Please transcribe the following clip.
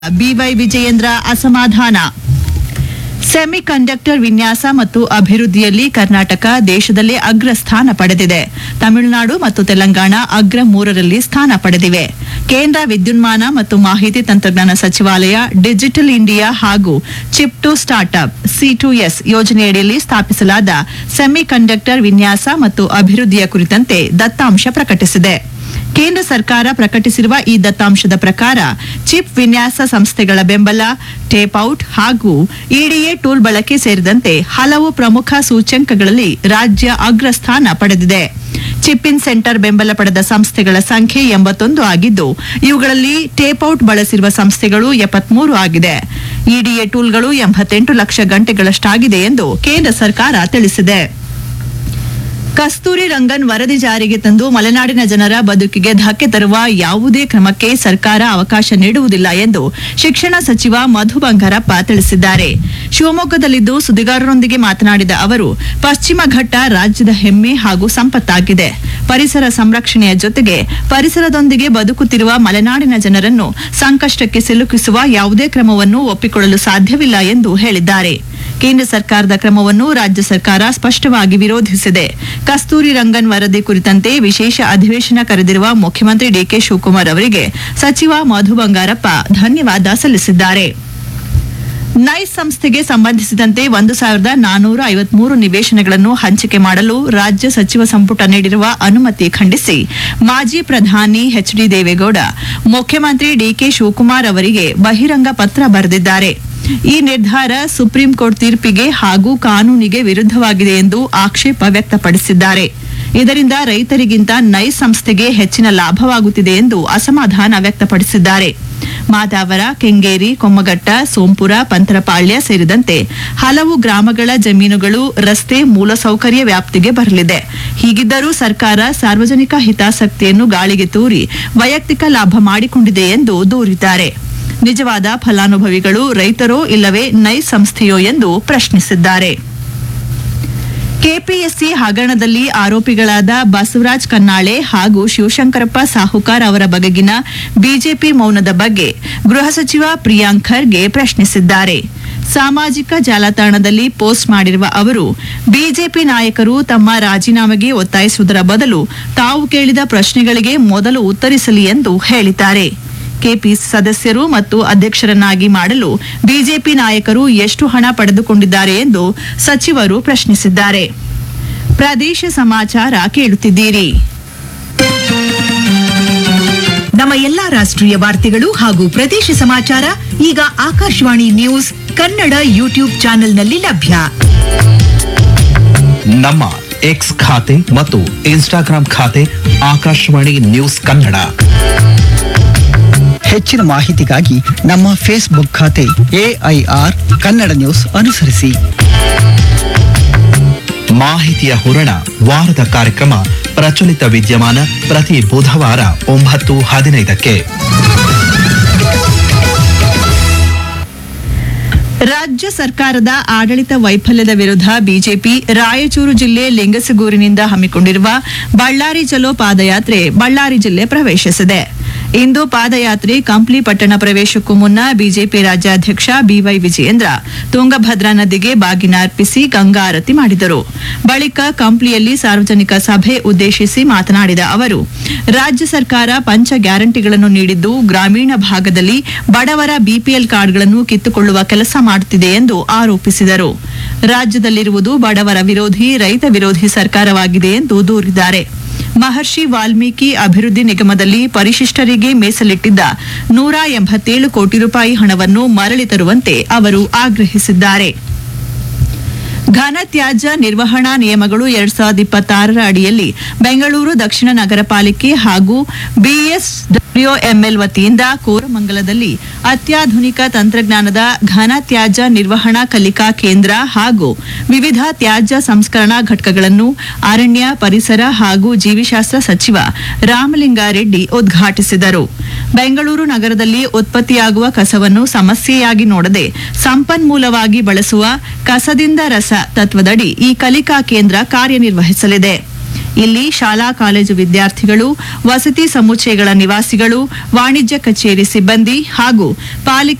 B Y Vijayendra ಅಸಮಾಧಾನ semi conductor ವಿನ್ಯಾಸ ಮತ್ತು ಅಭಿವೃದ್ಧಿಯಲ್ಲಿ ಕರ್ನಾಟಕ ದೇಶದಲ್ಲೇ ಅಗ್ರ ಸ್ಥಾನ ಪಡೆದಿದೆ ತಮಿಳುನಾಡು ಮತ್ತು ತೆಲಂಗಾಣ ಅಗ್ರ ಮೂರರಲ್ಲಿ ಸ್ಥಾನ ಪಡೆದಿವೆ ಕೇಂದ್ರ ವಿದ್ಯುನ್ಮಾನ ಮತ್ತು ಮಾಹಿತಿ ತಂತ್ರಜ್ಞಾನ ಸಚಿವಾಲಯ ಡಿಜಿಟಲ್ ಇಂಡಿಯಾ ಹಾಗೂ chip to startup C two S ಯೋಜನೆಯಡಿಯಲ್ಲಿ ಸ್ಥಾಪಿಸಲಾದ ಸೆಮಿ ಕಂಡಕ್ಟರ್ ವಿನ್ಯಾಸ ಮತ್ತು ಅಭಿವೃದ್ಧಿಯ ಕುರಿತಂತೆ ದತ್ತಾಂಶ ಪ್ರಕಟಿಸಿದೆ ಕೇಂದ್ರ ಸರ್ಕಾರ ಪ್ರಕಟಿಸಿರುವ ಈ ದತ್ತಾಂಶದ ಪ್ರಕಾರ ಚಿಪ್ ವಿನ್ಯಾಸ ಸಂಸ್ಥೆಗಳ ಬೆಂಬಲ ಟೇಪ್ ಔಟ್ ಹಾಗೂ ಇಡಿಎ ಟೂಲ್ ಬಳಕೆ ಸೇರಿದಂತೆ ಹಲವು ಪ್ರಮುಖ ಸೂಚ್ಯಂಕಗಳಲ್ಲಿ ರಾಜ್ಯ ಅಗ್ರಸ್ಥಾನ ಪಡೆದಿದೆ ಚಿಪ್ ಇನ್ ಸೆಂಟರ್ ಬೆಂಬಲ ಪಡೆದ ಸಂಸ್ಥೆಗಳ ಸಂಖ್ಯೆ ಎಂಬತ್ತೊಂದು ಆಗಿದ್ದು ಇವುಗಳಲ್ಲಿ ಟೇಪ್ ಔಟ್ ಬಳಸಿರುವ ಸಂಸ್ಥೆಗಳು ಎಪ್ಪತ್ಮೂರು ಆಗಿದೆ ಇಡಿಎ ಟೂಲ್ಗಳು ಎಂಬತ್ತೆಂಟು ಲಕ್ಷ ಗಂಟೆಗಳಷ್ಟಾಗಿದೆ ಎಂದು ಕೇಂದ್ರ ಸರ್ಕಾರ ತಿಳಿಸಿದೆ ಕಸ್ತೂರಿ ರಂಗನ್ ವರದಿ ಜಾರಿಗೆ ತಂದು ಮಲೆನಾಡಿನ ಜನರ ಬದುಕಿಗೆ ಧಕ್ಕೆ ತರುವ ಯಾವುದೇ ಕ್ರಮಕ್ಕೆ ಸರ್ಕಾರ ಅವಕಾಶ ನೀಡುವುದಿಲ್ಲ ಎಂದು ಶಿಕ್ಷಣ ಸಚಿವ ಮಧು ಬಂಗಾರಪ್ಪ ತಿಳಿಸಿದ್ದಾರೆ ಶಿವಮೊಗ್ಗದಲ್ಲಿಂದು ಸುದ್ದಿಗಾರರೊಂದಿಗೆ ಮಾತನಾಡಿದ ಅವರು ಪಶ್ಚಿಮ ಘಟ್ಟ ರಾಜ್ಯದ ಹೆಮ್ಮೆ ಹಾಗೂ ಸಂಪತ್ತಾಗಿದೆ ಪರಿಸರ ಸಂರಕ್ಷಣೆಯ ಜೊತೆಗೆ ಪರಿಸರದೊಂದಿಗೆ ಬದುಕುತ್ತಿರುವ ಮಲೆನಾಡಿನ ಜನರನ್ನು ಸಂಕಷ್ಟಕ್ಕೆ ಸಿಲುಕಿಸುವ ಯಾವುದೇ ಕ್ರಮವನ್ನು ಒಪ್ಪಿಕೊಳ್ಳಲು ಸಾಧ್ಯವಿಲ್ಲ ಎಂದು ಹೇಳಿದ್ದಾರೆ ಕೇಂದ್ರ ಸರ್ಕಾರದ ಕ್ರಮವನ್ನು ರಾಜ್ಯ ಸರ್ಕಾರ ಸ್ಪಷ್ಟವಾಗಿ ವಿರೋಧಿಸಿದೆ ಕಸ್ತೂರಿ ರಂಗನ್ ವರದಿ ಕುರಿತಂತೆ ವಿಶೇಷ ಅಧಿವೇಶನ ಕರೆದಿರುವ ಮುಖ್ಯಮಂತ್ರಿ ಡಿಕೆ ಶಿವಕುಮಾರ್ ಅವರಿಗೆ ಸಚಿವ ಮಧು ಬಂಗಾರಪ್ಪ ಧನ್ಯವಾದ ಸಲ್ಲಿಸಿದ್ದಾರೆ ನೈಸ್ ಸಂಸ್ಥೆಗೆ ಸಂಬಂಧಿಸಿದಂತೆ ಒಂದು ಸಾವಿರದ ನಾನೂರ ಐವತ್ಮೂರು ನಿವೇಶನಗಳನ್ನು ಹಂಚಿಕೆ ಮಾಡಲು ರಾಜ್ಯ ಸಚಿವ ಸಂಪುಟ ನೀಡಿರುವ ಅನುಮತಿ ಖಂಡಿಸಿ ಮಾಜಿ ಪ್ರಧಾನಿ ಎಚ್ ಡಿ ದೇವೇಗೌಡ ಮುಖ್ಯಮಂತ್ರಿ ಡಿಕೆ ಶಿವಕುಮಾರ್ ಅವರಿಗೆ ಬಹಿರಂಗ ಪತ್ರ ಬರೆದಿದ್ದಾರೆ ಈ ನಿರ್ಧಾರ ಸುಪ್ರೀಂ ಕೋರ್ಟ್ ತೀರ್ಪಿಗೆ ಹಾಗೂ ಕಾನೂನಿಗೆ ವಿರುದ್ಧವಾಗಿದೆ ಎಂದು ಆಕ್ಷೇಪ ವ್ಯಕ್ತಪಡಿಸಿದ್ದಾರೆ ಇದರಿಂದ ರೈತರಿಗಿಂತ ನೈಸ್ ಸಂಸ್ಥೆಗೆ ಹೆಚ್ಚಿನ ಲಾಭವಾಗುತ್ತಿದೆ ಎಂದು ಅಸಮಾಧಾನ ವ್ಯಕ್ತಪಡಿಸಿದ್ದಾರೆ ಮಾದಾವರ ಕೆಂಗೇರಿ ಕೊಮ್ಮಘಟ್ಟ ಸೋಂಪುರ ಪಂತರಪಾಳ್ಯ ಸೇರಿದಂತೆ ಹಲವು ಗ್ರಾಮಗಳ ಜಮೀನುಗಳು ರಸ್ತೆ ಮೂಲಸೌಕರ್ಯ ವ್ಯಾಪ್ತಿಗೆ ಬರಲಿದೆ ಹೀಗಿದ್ದರೂ ಸರ್ಕಾರ ಸಾರ್ವಜನಿಕ ಹಿತಾಸಕ್ತಿಯನ್ನು ಗಾಳಿಗೆ ತೂರಿ ವೈಯಕ್ತಿಕ ಲಾಭ ಮಾಡಿಕೊಂಡಿದೆ ಎಂದು ದೂರಿದ್ದಾರೆ ನಿಜವಾದ ಫಲಾನುಭವಿಗಳು ರೈತರೋ ಇಲ್ಲವೇ ನೈಸ್ ಸಂಸ್ಥೆಯೋ ಎಂದು ಪ್ರಶ್ನಿಸಿದ್ದಾರೆ ಕೆಪಿಎಸ್ಸಿ ಹಗರಣದಲ್ಲಿ ಆರೋಪಿಗಳಾದ ಬಸವರಾಜ್ ಕನ್ನಾಳೆ ಹಾಗೂ ಶಿವಶಂಕರಪ್ಪ ಸಾಹುಕಾರ್ ಅವರ ಬಗೆಗಿನ ಬಿಜೆಪಿ ಮೌನದ ಬಗ್ಗೆ ಗೃಹ ಸಚಿವ ಪ್ರಿಯಾಂಕ್ ಖರ್ಗೆ ಪ್ರಶ್ನಿಸಿದ್ದಾರೆ ಸಾಮಾಜಿಕ ಜಾಲತಾಣದಲ್ಲಿ ಪೋಸ್ಟ್ ಮಾಡಿರುವ ಅವರು ಬಿಜೆಪಿ ನಾಯಕರು ತಮ್ಮ ರಾಜೀನಾಮೆಗೆ ಒತ್ತಾಯಿಸುವುದರ ಬದಲು ತಾವು ಕೇಳಿದ ಪ್ರಶ್ನೆಗಳಿಗೆ ಮೊದಲು ಉತ್ತರಿಸಲಿ ಎಂದು ಹೇಳಿದ್ದಾರೆ ಕೆಪಿಸಿ ಸದಸ್ಯರು ಮತ್ತು ಅಧ್ಯಕ್ಷರನ್ನಾಗಿ ಮಾಡಲು ಬಿಜೆಪಿ ನಾಯಕರು ಎಷ್ಟು ಹಣ ಪಡೆದುಕೊಂಡಿದ್ದಾರೆ ಎಂದು ಸಚಿವರು ಪ್ರಶ್ನಿಸಿದ್ದಾರೆ ಪ್ರದೇಶ ಸಮಾಚಾರ ಕೇಳುತ್ತಿದ್ದೀರಿ ನಮ್ಮ ಎಲ್ಲಾ ರಾಷ್ಟ್ರೀಯ ವಾರ್ತೆಗಳು ಹಾಗೂ ಪ್ರದೇಶ ಸಮಾಚಾರ ಈಗ ಆಕಾಶವಾಣಿ ನ್ಯೂಸ್ ಕನ್ನಡ ಯೂಟ್ಯೂಬ್ ಚಾನೆಲ್ನಲ್ಲಿ ಲಭ್ಯ ನಮ್ಮ ಎಕ್ಸ್ ಖಾತೆ ಮತ್ತು ಇನ್ಸ್ಟಾಗ್ರಾಂ ಖಾತೆ ಆಕಾಶವಾಣಿ ನ್ಯೂಸ್ ಕನ್ನಡ ಹೆಚ್ಚಿನ ಮಾಹಿತಿಗಾಗಿ ನಮ್ಮ ಫೇಸ್ಬುಕ್ ಖಾತೆ ಎಐಆರ್ ಕನ್ನಡ ನ್ಯೂಸ್ ಅನುಸರಿಸಿ ಮಾಹಿತಿಯ ಹೂರಣ ವಾರದ ಕಾರ್ಯಕ್ರಮ ಪ್ರಚಲಿತ ವಿದ್ಯಮಾನ ಪ್ರತಿ ಬುಧವಾರ ಒಂಬತ್ತು ಹದಿನೈದಕ್ಕೆ ರಾಜ್ಯ ಸರ್ಕಾರದ ಆಡಳಿತ ವೈಫಲ್ಯದ ವಿರುದ್ಧ ಬಿಜೆಪಿ ರಾಯಚೂರು ಜಿಲ್ಲೆ ಲಿಂಗಸಗೂರಿನಿಂದ ಹಮ್ಮಿಕೊಂಡಿರುವ ಬಳ್ಳಾರಿ ಚಲೋ ಪಾದಯಾತ್ರೆ ಬಳ್ಳಾರಿ ಜಿಲ್ಲೆ ಪ್ರವೇಶಿಸಿದೆ ಇಂದು ಪಾದಯಾತ್ರೆ ಕಂಪ್ಲಿ ಪಟ್ಟಣ ಪ್ರವೇಶಕ್ಕೂ ಮುನ್ನ ಬಿಜೆಪಿ ರಾಜ್ಯಾಧ್ಯಕ್ಷ ಬಿವೈ ವಿಜಯೇಂದ್ರ ತುಂಗಭದ್ರಾ ನದಿಗೆ ಬಾಗಿನ ಅರ್ಪಿಸಿ ಗಂಗಾ ಆರತಿ ಮಾಡಿದರು ಬಳಿಕ ಕಂಪ್ಲಿಯಲ್ಲಿ ಸಾರ್ವಜನಿಕ ಸಭೆ ಉದ್ದೇಶಿಸಿ ಮಾತನಾಡಿದ ಅವರು ರಾಜ್ಯ ಸರ್ಕಾರ ಪಂಚ ಗ್ಯಾರಂಟಿಗಳನ್ನು ನೀಡಿದ್ದು ಗ್ರಾಮೀಣ ಭಾಗದಲ್ಲಿ ಬಡವರ ಬಿಪಿಎಲ್ ಕಾರ್ಡ್ಗಳನ್ನು ಕಿತ್ತುಕೊಳ್ಳುವ ಕೆಲಸ ಮಾಡುತ್ತಿದೆ ಎಂದು ಆರೋಪಿಸಿದರು ರಾಜ್ಯದಲ್ಲಿರುವುದು ಬಡವರ ವಿರೋಧಿ ರೈತ ವಿರೋಧಿ ಸರ್ಕಾರವಾಗಿದೆ ಎಂದು ದೂರಿದ್ದಾರೆ ಮಹರ್ಷಿ ವಾಲ್ಮೀಕಿ ಅಭಿವೃದ್ಧಿ ನಿಗಮದಲ್ಲಿ ಪರಿಶಿಷ್ಟರಿಗೆ ಮೀಸಲಿಟ್ಟಿದ್ದ ನೂರ ಎಂಬತ್ತೇಳು ಕೋಟಿ ರೂಪಾಯಿ ಹಣವನ್ನು ಮರಳಿ ತರುವಂತೆ ಅವರು ಆಗ್ರಹಿಸಿದ್ದಾರೆ ಘನ ತ್ಯಾಜ್ಯ ನಿರ್ವಹಣಾ ನಿಯಮಗಳು ಎರಡ್ ಸಾವಿರದ ಇಪ್ಪತ್ತಾರರ ಅಡಿಯಲ್ಲಿ ಬೆಂಗಳೂರು ದಕ್ಷಿಣ ನಗರ ಪಾಲಿಕೆ ಹಾಗೂ ಬಿಎಸ್ಡಬ್ಲ್ಯೂಎಂಎಲ್ ವತಿಯಿಂದ ಕೋರಮಂಗಲದಲ್ಲಿ ಅತ್ಯಾಧುನಿಕ ತಂತ್ರಜ್ಞಾನದ ಘನ ತ್ಯಾಜ್ಯ ನಿರ್ವಹಣಾ ಕಲಿಕಾ ಕೇಂದ್ರ ಹಾಗೂ ವಿವಿಧ ತ್ಯಾಜ್ಯ ಸಂಸ್ಕರಣಾ ಘಟಕಗಳನ್ನು ಅರಣ್ಯ ಪರಿಸರ ಹಾಗೂ ಜೀವಿಶಾಸ್ತ್ರ ಸಚಿವ ರಾಮಲಿಂಗಾರೆಡ್ಡಿ ಉದ್ಘಾಟಿಸಿದರು ಬೆಂಗಳೂರು ನಗರದಲ್ಲಿ ಉತ್ಪತ್ತಿಯಾಗುವ ಕಸವನ್ನು ಸಮಸ್ಯೆಯಾಗಿ ನೋಡದೆ ಸಂಪನ್ಮೂಲವಾಗಿ ಬಳಸುವ ಕಸದಿಂದ ರಸ ತತ್ವದಡಿ ಈ ಕಲಿಕಾ ಕೇಂದ್ರ ಕಾರ್ಯನಿರ್ವಹಿಸಲಿದೆ ಇಲ್ಲಿ ಶಾಲಾ ಕಾಲೇಜು ವಿದ್ಯಾರ್ಥಿಗಳು ವಸತಿ ಸಮುಚ್ಚಯಗಳ ನಿವಾಸಿಗಳು ವಾಣಿಜ್ಯ ಕಚೇರಿ ಸಿಬ್ಬಂದಿ ಹಾಗೂ ಪಾಲಿಕೆ